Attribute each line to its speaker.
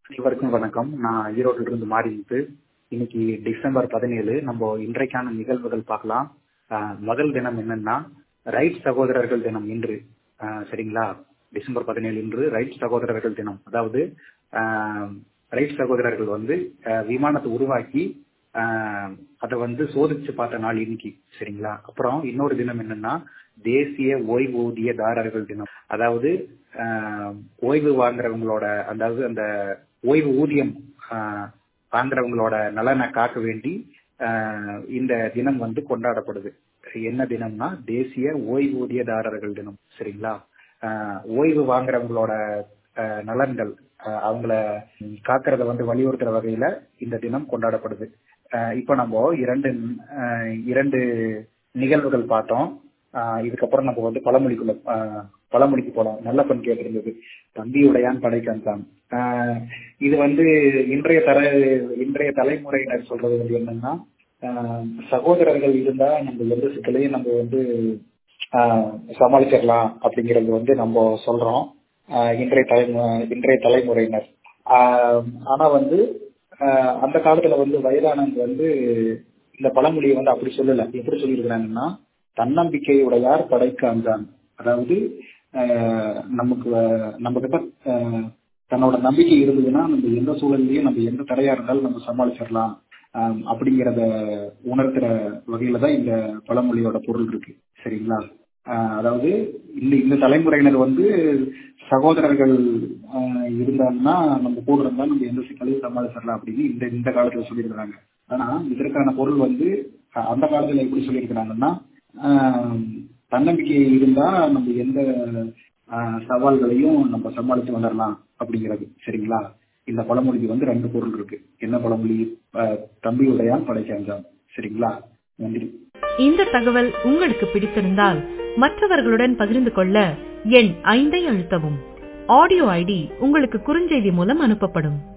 Speaker 1: அனைவருக்கும் வணக்கம் நான் ஈரோட்டில் இருந்து மாறிட்டு இன்னைக்கு டிசம்பர் பதினேழு நம்ம இன்றைக்கான நிகழ்வுகள் பார்க்கலாம் ஆஹ் முதல் தினம் என்னன்னா ரைட் சகோதரர்கள் தினம் இன்று ஆஹ் சரிங்களா டிசம்பர் பதினேழு இன்று ரைட் சகோதரர்கள் தினம் அதாவது ஆஹ் ரைட் சகோதரர்கள் வந்து ஆஹ் விமானத்தை உருவாக்கி ஆஹ் அதை வந்து சோதிச்சு பார்த்த நாள் இன்னைக்கு சரிங்களா அப்புறம் இன்னொரு தினம் என்னன்னா தேசிய ஓய்வூதியதாரர்கள் தினம் அதாவது ஆஹ் ஓய்வு வாங்குறவங்களோட அதாவது அந்த ஓய்வு ஊதியம் ஆஹ் வாங்குறவங்களோட நலனை காக்க வேண்டி ஆஹ் இந்த தினம் வந்து கொண்டாடப்படுது என்ன தினம்னா தேசிய ஓய்வூதியதாரர்கள் தினம் சரிங்களா ஆஹ் ஓய்வு வாங்குறவங்களோட ஆஹ் நலன்கள் ஆஹ் அவங்கள காக்கிறத வந்து வலியுறுத்துற வகையில இந்த தினம் கொண்டாடப்படுது ஆஹ் இப்போ நம்ம இரண்டு ஆஹ் இரண்டு நிகழ்வுகள் பார்த்தோம் ஆஹ் இதுக்கப்புறம் நம்ம வந்து பழமொழிக்குள்ள ஆஹ் பழமொழிக்கு போலாம் நல்ல பண் கேட்டிருந்தது தம்பியுடையான் படைக்கான் ஆஹ் இது வந்து இன்றைய தர இன்றைய தலைமுறையினர் சொல்றது வந்து என்னன்னா ஆஹ் சகோதரர்கள் இருந்தா நம்ம எந்த சிக்கலையும் நம்ம வந்து ஆஹ் சமாளிச்சிடலாம் அப்படிங்கறது வந்து நம்ம சொல்றோம் ஆஹ் இன்றைய தலைமு இன்றைய தலைமுறையினர் ஆஹ் ஆனா வந்து ஆஹ் அந்த காலத்துல வந்து வயதானவங்க வந்து இந்த பழமொழியை வந்து அப்படி சொல்லல எப்படி சொல்லியிருக்கிறாங்கன்னா தன்னம்பிக்கையுடையார் படைக்க அஞ்சான் அதாவது நமக்கு நம்ம கிட்ட தன்னோட நம்பிக்கை இருந்ததுன்னா நம்ம எந்த சூழல்லையும் நம்ம எந்த தடையா இருந்தாலும் நம்ம சமாளிச்சிடலாம் அப்படிங்கிறத உணர்த்துற வகையில தான் இந்த பழமொழியோட பொருள் இருக்கு சரிங்களா அதாவது இந்த இந்த தலைமுறையினர் வந்து சகோதரர்கள் இருந்தாங்கன்னா நம்ம கூட இருந்தா நம்ம எந்த சிக்கலையும் சமாளிச்சிடலாம் அப்படின்னு இந்த இந்த காலத்துல சொல்லியிருக்கிறாங்க ஆனா இதற்கான பொருள் வந்து அந்த காலத்துல எப்படி சொல்லியிருக்கிறாங்கன்னா தன்னம்பிக்கை இருந்தா நம்ம எந்த சவால்களையும் நம்ம சமாளித்து வந்துடலாம் அப்படிங்கிறது சரிங்களா இந்த பழமொழிக்கு வந்து ரெண்டு பொருள் இருக்கு என்ன பழமொழி தம்பி உடையான் படைக்காஞ்சான் சரிங்களா நன்றி
Speaker 2: இந்த தகவல் உங்களுக்கு பிடித்திருந்தால் மற்றவர்களுடன் பகிர்ந்து கொள்ள எண் ஐந்தை அழுத்தவும் ஆடியோ ஐடி உங்களுக்கு குறுஞ்செய்தி மூலம் அனுப்பப்படும்